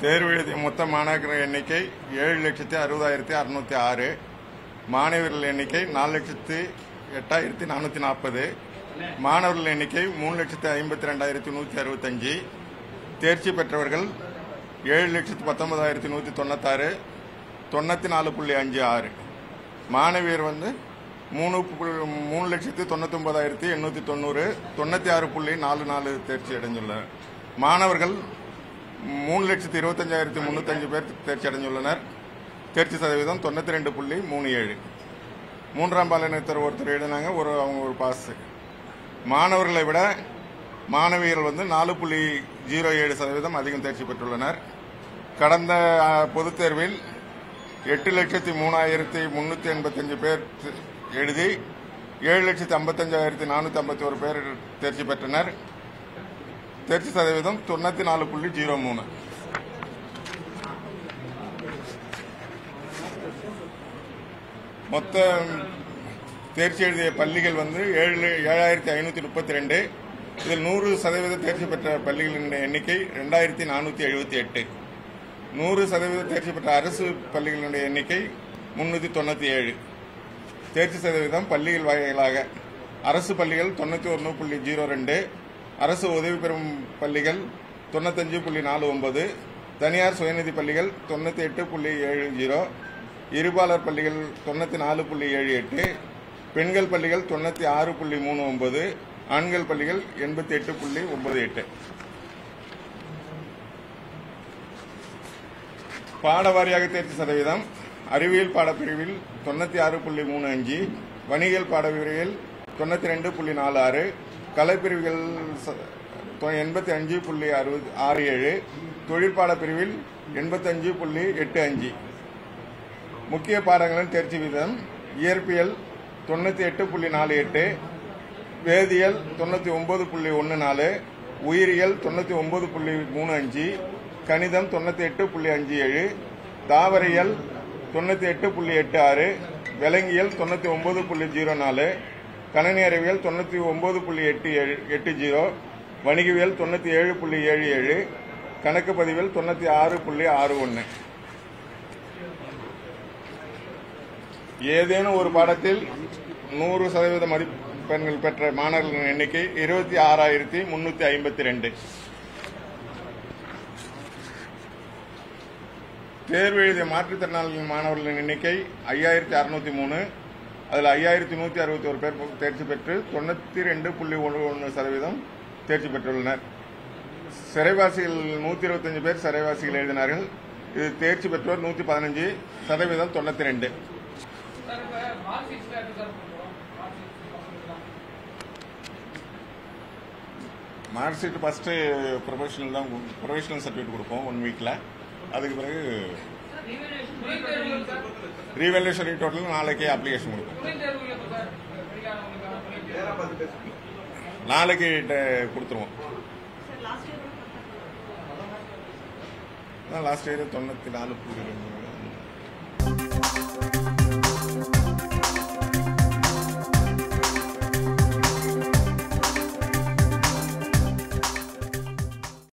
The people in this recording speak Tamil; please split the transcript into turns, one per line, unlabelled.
தேர்வு எழுதிய மொத்த மாணாக்கர் எண்ணிக்கை ஏழு லட்சத்தி அறுபதாயிரத்தி அறுநூத்தி ஆறு மாணவர்கள் எண்ணிக்கை நாலு லட்சத்தி எட்டாயிரத்தி நானூற்றி நாற்பது மாணவர்கள் எண்ணிக்கை மூணு லட்சத்தி ஐம்பத்தி ரெண்டாயிரத்தி நூற்றி அறுபத்தஞ்சு தேர்ச்சி பெற்றவர்கள் ஏழு லட்சத்தி பத்தொன்பதாயிரத்தி நூற்றி தொண்ணூத்தாறு தொண்ணூற்றி நாலு புள்ளி அஞ்சு ஆறு மாணவியர் வந்து மூணு புள்ளி- மூணு லட்சத்தி தொண்ணூத்தொன்பதாயிரத்தி எண்ணூற்றி தொண்ணூறு தொண்ணூற்றி ஆறு புள்ளி நாலு நாலு தேர்ச்சி அடைந்துள்ளனர் மாணவர்கள் மூணு லட்சத்தி இருபத்தஞ்சாயிரத்தி முந்நூற்றஞ்சு பேர் தேர்ச்சி அடைந்துள்ளனர் தேர்ச்சி சதவீதம் தொண்ணூற்றி ரெண்டு புள்ளி மூணு ஏழு மூன்றாம் பாலினத்தர் ஒருத்தர் எழுதினாங்க ஒரு அவங்க ஒரு பாஸ் மாணவர்களை விட மாணவியர்கள் வந்து நாலு புள்ளி ஜீரோ ஏழு சதவீதம் அதிகம் தேர்ச்சி பெற்றுள்ளனர் கடந்த அ, பொதுத் தேர்வில் எட்டு லட்சத்தி மூணாயிரத்தி முன்னூற்றி எண்பத்தஞ்சு பேர் தி- எழுதி ஏழு லட்சத்தி ஐம்பத்தஞ்சாயிரத்தி நானூற்றி ஐம்பத்தி ஒரு பேர் தேர்ச்சி பெற்றனர் தேர்ச்சி சதவீதம் தொண்ணூற்றி நாலு புள்ளி ஜீரோ மூணு மொத்த தேர்ச்சி எழுதிய பள்ளிகள் வந்து ஏழு ஏழாயிரத்தி ஐநூற்றி முப்பத்தி ரெண்டு இதில் நூறு சதவீத தேர்ச்சி பெற்ற பள்ளிகளின் எண்ணிக்கை ரெண்டாயிரத்தி நானூற்றி எழுபத்தி எட்டு நூறு சதவீத தேர்ச்சி பெற்ற அரசு பள்ளிகளுடைய எண்ணிக்கை முன்னூற்றி தொண்ணூற்றி ஏழு தேர்ச்சி சதவீதம் பள்ளிகள் வாயிலாக அரசு பள்ளிகள் தொண்ணூற்றி ஒன்று புள்ளி ஜீரோ ரெண்டு அரசு உதவி பெறும் பள்ளிகள் தொண்ணூத்தஞ்சு புள்ளி நாலு ஒன்பது தனியார் சுயநிதி பள்ளிகள் தொண்ணூற்றி எட்டு புள்ளி ஏழு ஜீரோ இருபாலர் பள்ளிகள் தொண்ணூற்றி நாலு புள்ளி ஏழு எட்டு பெண்கள் பள்ளிகள் தொண்ணூற்றி ஆறு புள்ளி மூணு ஒன்பது ஆண்கள் பள்ளிகள் எண்பத்தி எட்டு புள்ளி ஒன்பது எட்டு பாடவாரியாக தேர்ச்சி சதவீதம் அறிவியல் பாடப்பிரிவில் தொண்ணூற்றி ஆறு புள்ளி மூணு அஞ்சு வணிகல் பாடப்பிரிவில் தொண்ணூற்றி ரெண்டு புள்ளி நாலு ஆறு கலைப்பிரிவுகள் எண்பத்தி அஞ்சு புள்ளி அறுபது ஆறு ஏழு தொழிற்பாட பிரிவில் எண்பத்தஞ்சு புள்ளி எட்டு அஞ்சு முக்கிய பாடங்களின் தேர்ச்சி வீதம் இயற்பியல் தொண்ணூற்றி எட்டு புள்ளி நாலு எட்டு வேதியியல் தொண்ணூற்றி ஒன்பது புள்ளி ஒன்று நாலு உயிரியல் தொண்ணூற்றி ஒன்பது புள்ளி மூணு அஞ்சு கணிதம் தொண்ணூற்றி எட்டு புள்ளி அஞ்சு ஏழு தாவரியல் தொண்ணூற்றி எட்டு புள்ளி எட்டு ஆறு விலங்கியல் தொண்ணூற்றி ஒன்பது புள்ளி ஜீரோ நாலு கணினி அறிவியல் தொண்ணூற்றி ஒன்பது புள்ளி எட்டு ஏழு எட்டு ஜீரோ வணிகவியல் தொண்ணூற்றி ஏழு புள்ளி ஏழு ஏழு கணக்கு பதிவில் தொண்ணூற்றி ஆறு புள்ளி ஆறு ஒன்று ஏதேனும் ஒரு பாடத்தில் நூறு சதவீத மதிப்பெண்கள் பெற்ற மாணவர்களின் எண்ணிக்கை இருபத்தி ஆறாயிரத்தி முன்னூத்தி ஐம்பத்தி ரெண்டு தேர்வு எழுதிய மாற்றுத்திறனாளிகள் மாணவர்களின் எண்ணிக்கை ஐயாயிரத்தி அறுநூத்தி மூணு அதில் ஐயாயிரத்தி நூற்றி அறுபத்தி ஒரு பேர் தேர்ச்சி பெற்று தொண்ணூற்றி ரெண்டு புள்ளி ஒன்று ஒன்று சதவீதம் தேர்ச்சி பெற்றுள்ளனர் சிறைவாசிகள் நூற்றி இருபத்தஞ்சு பேர் சிறைவாசிகள் எழுதினார்கள் இது தேர்ச்சி பெற்றோர் நூற்றி பதினஞ்சு சதவீதம் தொண்ணூற்றி ரெண்டு
சார் இப்போ மார்க் ஷீட்ஸ்ல எப்படி சார் கொடுக்குறோம் mark sheets
mark sheet first provisional தான் ப்ரொஃபஷனல் சர்டிஃபிகேட் கொடுப்போம் ஒன் வீக்கில் அதுக்கு பிறகு
துணை தேர்வுகள் சார்
ரீவேல்யூஷன் டோட்டல் நாளைக்கே அப்ளிகேஷன் கொடுப்போம்
துணை தேர்வுகள் எப்போ சார் வெளியானவங்களுக்கான துணை தேர்வு
நாளைக்கு ட- கொடுத்துருவோம் லாஸ்ட் இயர் தொண்ணூற்றி நாலு புள்ளி ரெண்டு